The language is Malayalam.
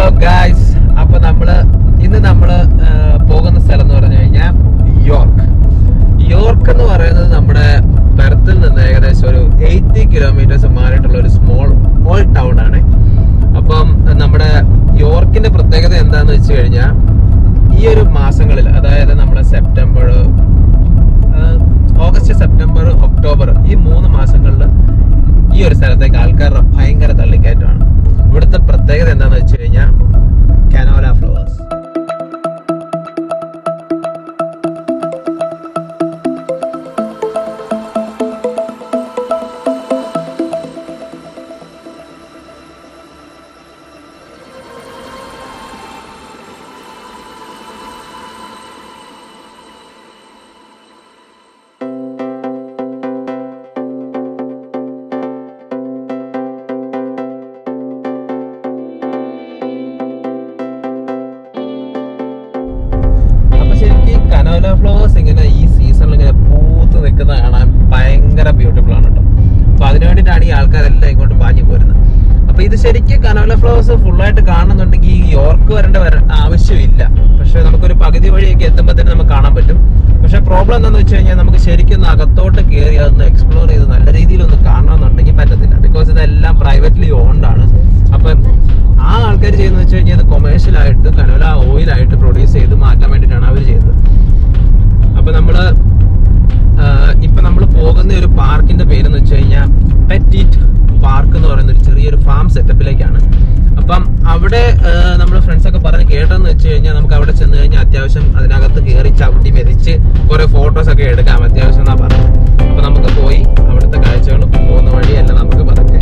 ഹലോ ഗായ്സ് അപ്പൊ നമ്മള് ഇന്ന് നമ്മള് ആ, പോകുന്ന സ്ഥലം എന്ന് പറഞ്ഞു കഴിഞ്ഞാൽ യോർക്ക് യോർക്ക് എന്ന് പറയുന്നത് നമ്മുടെ പെർത്തിൽ നിന്ന് ഏകദേശം ഒരു എയ്റ്റി കിലോമീറ്റേഴ്സ് മാറിയിട്ടുള്ള ഒരു സ്മോൾ സ്മോൾ ടൗൺ ആണ് അപ്പം നമ്മുടെ യോർക്കിന്റെ പ്രത്യേകത എന്താന്ന് വെച്ച് കഴിഞ്ഞാൽ ഈ ഒരു മാസങ്ങളിൽ അതായത് നമ്മുടെ സെപ്റ്റംബർ ഓഗസ്റ്റ് സെപ്റ്റംബർ ഒക്ടോബർ ഈ മൂന്ന് മാസങ്ങളിൽ ഈ ഒരു സ്ഥലത്തേക്ക് ആൾക്കാരുടെ ഭയങ്കര തള്ളിക്കയറ്റമാണ് ഇവിടുത്തെ പ്രത്യേകത എന്താണെന്ന് വെച്ച് കഴിഞ്ഞാൽ കനോല ഫ്ലവേഴ്സ് അപ്പൊ ശരിക്കും കനോല ഫ്ലവേഴ്സ് ഇങ്ങനെ ഈ സീസണിൽ ഇങ്ങനെ പൂത്ത് നിൽക്കുന്ന കാണാൻ ഭയങ്കര ബ്യൂട്ടിഫുൾ ആണ് കേട്ടോ അപ്പൊ അതിനു വേണ്ടിയിട്ടാണ് ഈ ആൾക്കാരെല്ലാം ഇങ്ങോട്ട് പാഞ്ഞു പോരുന്നത് അപ്പൊ ഇത് ശരിക്കും കനോല ഫ്ലവേഴ്സ് ഫുള്ളായിട്ട് കാണുന്നുണ്ടെങ്കിൽ ഈ യോർക്ക് വരേണ്ട വര ആവശ്യമില്ല പക്ഷെ നമുക്കൊരു പകുതി വഴിയൊക്കെ എത്തുമ്പോൾ തന്നെ നമുക്ക് കാണാൻ പറ്റും പക്ഷെ പ്രോബ്ലം എന്താണെന്ന് വെച്ച് കഴിഞ്ഞാൽ നമുക്ക് ശരിക്കും ഒന്ന് അകത്തോട്ട് കയറി അതൊന്ന് എക്സ്പ്ലോർ ചെയ്ത് നല്ല രീതിയിൽ ഒന്ന് കാണണമെന്നുണ്ടെങ്കിൽ പറ്റത്തില്ല ബിക്കോസ് ഇതെല്ലാം പ്രൈവറ്റ്ലി ഓൺഡ് ആണ് അപ്പം ആ ആൾക്കാർ ചെയ്യുന്നത് വെച്ച് കഴിഞ്ഞാൽ ഇത് കൊമേഴ്ഷ്യൽ ആയിട്ട് കനോല ഓയിൽ ആയിട്ട് പ്രൊഡ്യൂസ് ചെയ്ത് മാറ്റാൻ വേണ്ടിയിട്ടാണ് അവർ ചെയ്തത് അപ്പൊ നമ്മള് ആഹ് ഇപ്പൊ നമ്മൾ പോകുന്ന ഒരു പാർക്കിന്റെ പേരെന്ന് വെച്ച് കഴിഞ്ഞാൽ പെറ്റിറ്റ് പാർക്ക് എന്ന് പറയുന്ന ഒരു ചെറിയൊരു ഫാം സെറ്റപ്പിലേക്കാണ് അപ്പം അവിടെ നമ്മൾ ഫ്രണ്ട്സ് ഒക്കെ പറഞ്ഞ് കേട്ടെന്ന് വെച്ച് കഴിഞ്ഞാൽ നമുക്ക് അവിടെ ചെന്ന് കഴിഞ്ഞാൽ അത്യാവശ്യം അതിനകത്ത് കയറി ചവിട്ടി മെതിച്ച് കുറെ ഫോട്ടോസ് ഒക്കെ എടുക്കാം അത്യാവശ്യം എന്നാ പറഞ്ഞത് അപ്പൊ നമുക്ക് പോയി അവിടുത്തെ കാഴ്ചകളും പോകുന്ന വഴിയെല്ലാം നമുക്ക് പറയാം